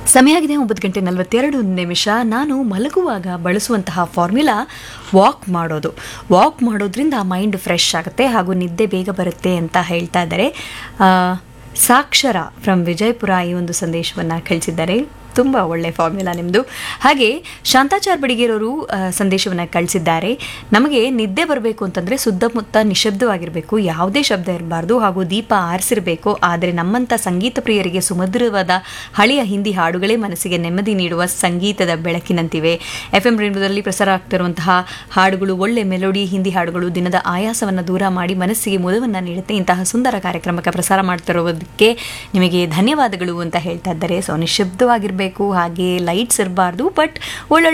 ಸಮಯ ಆಗಿದೆ ಒಂಬತ್ತು ಗಂಟೆ ನಲವತ್ತೆರಡು ನಿಮಿಷ ನಾನು ಮಲಗುವಾಗ ಬಳಸುವಂತಹ ಫಾರ್ಮುಲಾ ವಾಕ್ ಮಾಡೋದು ವಾಕ್ ಮಾಡೋದ್ರಿಂದ ಮೈಂಡ್ ಫ್ರೆಶ್ ಆಗುತ್ತೆ ಹಾಗೂ ನಿದ್ದೆ ಬೇಗ ಬರುತ್ತೆ ಅಂತ ಹೇಳ್ತಾ ಇದ್ದಾರೆ ಆ, ಸಾಕ್ಷರ ಫ್ರಮ್ ವಿಜಯಪುರ ಈ ಒಂದು ಸಂದೇಶವನ್ನು ಕಳಿಸಿದ್ದಾರೆ ತುಂಬ ಒಳ್ಳೆ ಫಾರ್ಮುಲಾ ನಿಮ್ಮದು ಹಾಗೆ ಶಾಂತಾಚಾರ್ ಬಡಿಗೇರವರು ಸಂದೇಶವನ್ನು ಕಳಿಸಿದ್ದಾರೆ ನಮಗೆ ನಿದ್ದೆ ಬರಬೇಕು ಅಂತಂದರೆ ಸುತ್ತಮುತ್ತ ನಿಶಬ್ದವಾಗಿರಬೇಕು ಯಾವುದೇ ಶಬ್ದ ಇರಬಾರ್ದು ಹಾಗೂ ದೀಪ ಆರಿಸಿರಬೇಕು ಆದರೆ ನಮ್ಮಂಥ ಸಂಗೀತ ಪ್ರಿಯರಿಗೆ ಸುಮಧುರವಾದ ಹಳೆಯ ಹಿಂದಿ ಹಾಡುಗಳೇ ಮನಸ್ಸಿಗೆ ನೆಮ್ಮದಿ ನೀಡುವ ಸಂಗೀತದ ಬೆಳಕಿನಂತಿವೆ ಎಫ್ ಎಂ ರೇಡಿಯೋದಲ್ಲಿ ಪ್ರಸಾರ ಆಗ್ತಿರುವಂತಹ ಹಾಡುಗಳು ಒಳ್ಳೆ ಮೆಲೋಡಿ ಹಿಂದಿ ಹಾಡುಗಳು ದಿನದ ಆಯಾಸವನ್ನು ದೂರ ಮಾಡಿ ಮನಸ್ಸಿಗೆ ಮುದವನ್ನು ನೀಡುತ್ತೆ ಇಂತಹ ಸುಂದರ ಕಾರ್ಯಕ್ರಮಕ್ಕೆ ಪ್ರಸಾರ ಮಾಡ್ತಿರೋದಕ್ಕೆ ನಿಮಗೆ ಧನ್ಯವಾದಗಳು ಅಂತ ಹೇಳ್ತಾ ಇದ್ದಾರೆ ಸೊ ನಿಶಬ್ದವಾಗಿರಬೇಕು ಹಾಗೆ ಲೈಟ್ಸ್ ಇರಬಾರ್ದು ಬಟ್ ಒಳ್ಳೊಳ್ಳೆ